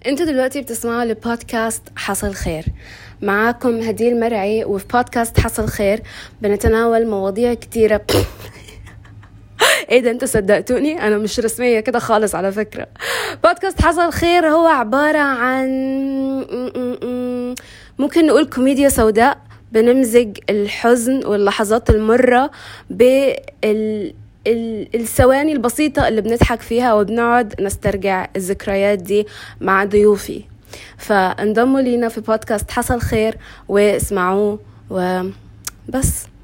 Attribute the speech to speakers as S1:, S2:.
S1: انتوا دلوقتي بتسمعوا لبودكاست حصل خير معاكم هديل المرعي وفي بودكاست حصل خير بنتناول مواضيع كتيرة ايه ده انتوا صدقتوني انا مش رسمية كده خالص على فكرة بودكاست حصل خير هو عبارة عن ممكن نقول كوميديا سوداء بنمزج الحزن واللحظات المرة بال الثواني البسيطة اللي بنضحك فيها وبنقعد نسترجع الذكريات دي مع ضيوفي فانضموا لينا في بودكاست حصل خير واسمعوه وبس